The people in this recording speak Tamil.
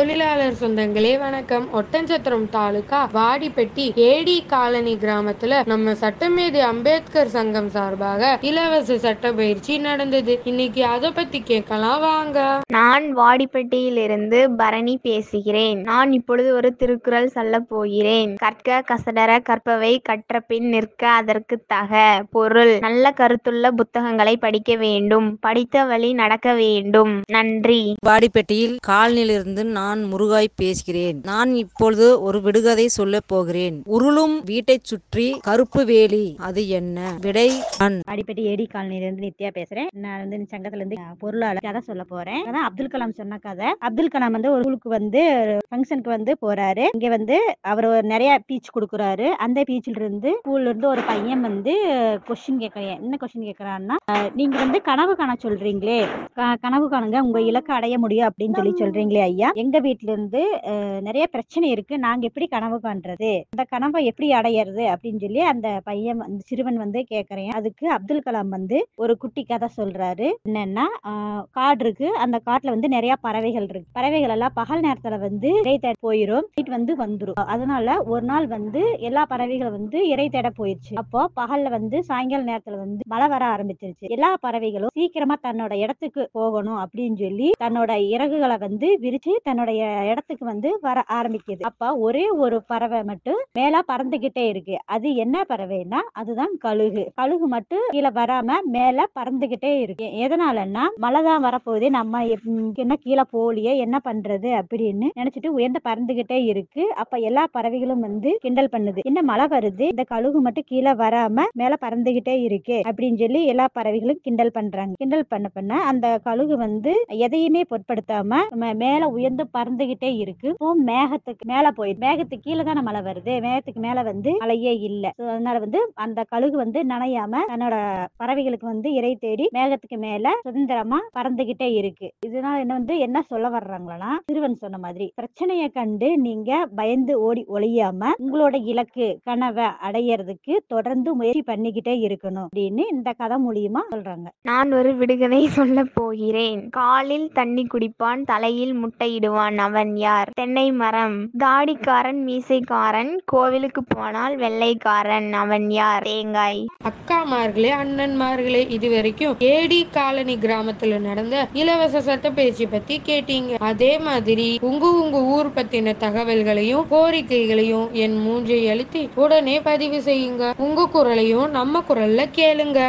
தொழிலாளர் சொந்தங்களே வணக்கம் ஒட்டன்சத்திரம் தாலுகா வாடிப்பட்டி ஏடி காலனி கிராமத்துல நம்ம சட்டமேதை அம்பேத்கர் சங்கம் சார்பாக இலவச சட்ட பயிற்சி நடந்தது இன்னைக்கு அதை பத்தி கேட்கலாம் வாங்க நான் வாடிப்பட்டியிலிருந்து பரணி பேசுகிறேன் நான் இப்பொழுது ஒரு திருக்குறள் சொல்லப் போகிறேன் கற்க கசடர கற்பவை கற்ற பின் நிற்க அதற்கு தக பொருள் நல்ல கருத்துள்ள புத்தகங்களை படிக்க வேண்டும் படித்த வழி நடக்க வேண்டும் நன்றி வாடிப்பட்டியில் காலனியிலிருந்து நான் முருகாய் பேசுகிறேன் நான் இப்பொழுது ஒரு விடுகதை சொல்லப் போகிறேன் உருளும் வீட்டைச் சுற்றி கருப்பு வேலி அது என்ன விடை மண் அடிப்பட்டி ஏடி காலனில இருந்து நித்யா பேசுறேன் நான் வந்து இந்த சங்கத்துல இருந்து அஹ், பொருளாளர் கதை சொல்ல போறேன் அதான் அப்துல் கலாம் சொன்ன கதை அப்துல் கலாம் வந்து ஒரு ஸ்கூலுக்கு வந்து ஃபங்க்ஷனுக்கு வந்து போறாரு இங்க வந்து அவர் ஒரு நிறைய பீச் கொடுக்குறாரு அந்த பீச்ல இருந்து ஸ்கூல்ல இருந்து ஒரு பையன் வந்து கொஸ்டின் கேட்கறேன் என்ன கொஸ்டின் கேட்கறான்னா அஹ், நீங்க வந்து கனவு காண சொல்றீங்களே க- கனவு காணுங்க உங்க இலக்கை அடைய முடியும் அப்படின்னு சொல்லி சொல்றீங்களே ஐயா எங்க வீட்ல இருந்து அஹ், நிறைய பிரச்சனை இருக்கு நாங்க எப்படி கனவு காண்றது அந்த கனவை எப்படி அடையிறது அப்படின்னு சொல்லி அந்த பையன் வந்து சிறுவன் வந்து கேக்குறேன் அதுக்கு அப்துல் கலாம் வந்து ஒரு குட்டி கதை சொல்றாரு என்னன்னா ஆஹ், காடு இருக்கு அந்த காட்டுல வந்து நிறைய பறவைகள் இருக்கு பறவைகள் எல்லாம் பகல் நேரத்துல வந்து இறை தேட போயிரும் நைட் வந்து வந்துரும் அதனால ஒரு நாள் வந்து எல்லா பறவைகளும் வந்து இறை தேட போயிருச்சு அப்போ பகல்ல வந்து சாயங்கால நேரத்துல வந்து மழை வர ஆரம்பிச்சிருச்சு எல்லா பறவைகளும் சீக்கிரமா தன்னோட இடத்துக்கு போகணும் அப்படின்னு சொல்லி தன்னோட இறகுகளை வந்து விரிச்சு தன்னுடைய இடத்துக்கு வந்து வர ஆரம்பிக்குது அப்ப ஒரே ஒரு பறவை மட்டும் மேல பறந்துகிட்டே இருக்கு அது என்ன பறவைன்னா அதுதான் கழுகு கழுகு மட்டும் கீழே வராம மேல பறந்துகிட்டே இருக்கு எதனாலன்னா மழை தான் வரப்போகுது நம்ம எப்- ம், என்ன கீழே போலியே என்ன பண்றது அப்படின்னு நினைச்சிட்டு உயர்ந்து பறந்துகிட்டே இருக்கு அப்ப எல்லா பறவைகளும் வந்து கிண்டல் பண்ணுது என்ன மழை வருது இந்த கழுகு மட்டும் கீழே வராம மேல பறந்துகிட்டே இருக்கு அப்படின்னு சொல்லி எல்லா பறவைகளும் கிண்டல் பண்றாங்க கிண்டல் பண்ண பண்ண அந்த கழுகு வந்து எதையுமே பொருட்படுத்தாம ம- மேல உயர்ந்து பறந்துகிட்டே இருக்கு இப்போ மேகத்துக்கு மேல போய் மேகத்துக்கு கீழே தானே மழை வருது மேகத்துக்கு மேல வந்து மழையே இல்ல So, அதனால வந்து அந்த கழுகு வந்து நனையாம தன்னோட பறவைகளுக்கு வந்து இறை தேடி மேகத்துக்கு மேல சுதந்திரமா பறந்துகிட்டே இருக்கு இதனால என்ன வந்து என்ன சொல்ல வர்றாங்களா சிறுவன் சொன்ன மாதிரி பிரச்சனையை கண்டு நீங்க பயந்து ஓடி ஒளியாம உங்களோட இலக்கு கனவை அடையறதுக்கு தொடர்ந்து முயற்சி பண்ணிக்கிட்டே இருக்கணும் அப்படின்னு இந்த கதை மூலியமா சொல்றாங்க நான் ஒரு விடுகதை சொல்லப் போகிறேன் காலில் தண்ணி குடிப்பான் தலையில் முட்டையிடுவான் அவன் யார் தென்னை மரம் தாடிக்காரன் மீசைக்காரன் கோவிலுக்கு போனால் வெள்ளைக்காரன் அவன் யார் தேங்காய் அக்காமார்களே அண்ணன்மார்களே இது வரைக்கும் ஏடி காலனி கிராமத்துல நடந்த இலவச சட்ட பயிற்சி பத்தி கேட்டீங்க அதே மாதிரி உங்க உங்க ஊர் பத்தின தகவல்களையும் கோரிக்கைகளையும் என் மூன்றை அழுத்தி உடனே பதிவு செய்யுங்க உங்க குரலையும் நம்ம குரல்ல கேளுங்க